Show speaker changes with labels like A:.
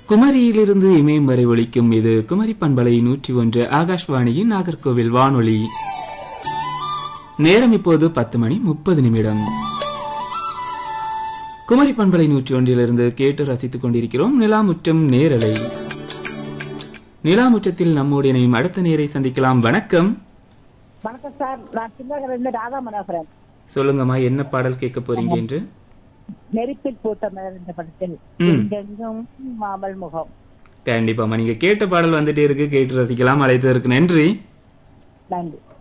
A: குமரியிலிருந்து இமயம் வரை ஒலிக்கும் இது குமரி பண்பலை நூற்றி ஒன்று ஆகாஷ்வாணியின் நாகர்கோவில் வானொலி நேரம் இப்போது பத்து மணி முப்பது நிமிடம் குமரி பண்பலை நூற்றி ஒன்றிலிருந்து கேட்டு ரசித்துக் கொண்டிருக்கிறோம் நிலாமுற்றம் நேரலை நிலாமுற்றத்தில் நம்மோடு இணையும் அடுத்த நேரை சந்திக்கலாம் வணக்கம்
B: வணக்கம் சார் நான் சின்னகரிலிருந்து ராதா மனோகரன்
A: சொல்லுங்கம்மா என்ன பாடல் கேட்க போறீங்க என்று
B: நெருப்பில் பூத்த மலர் என்ற படத்தில்
A: ம்.
B: எங்கெங்கும் மாமல் முகம்
A: கண்டிப்பாம்மா நீங்க கேட்ட பாடல் வந்துட்டே இருக்கு கேட்டு ரசிக்கலாம் அழைத்ததற்கு நன்றி
B: நன்றி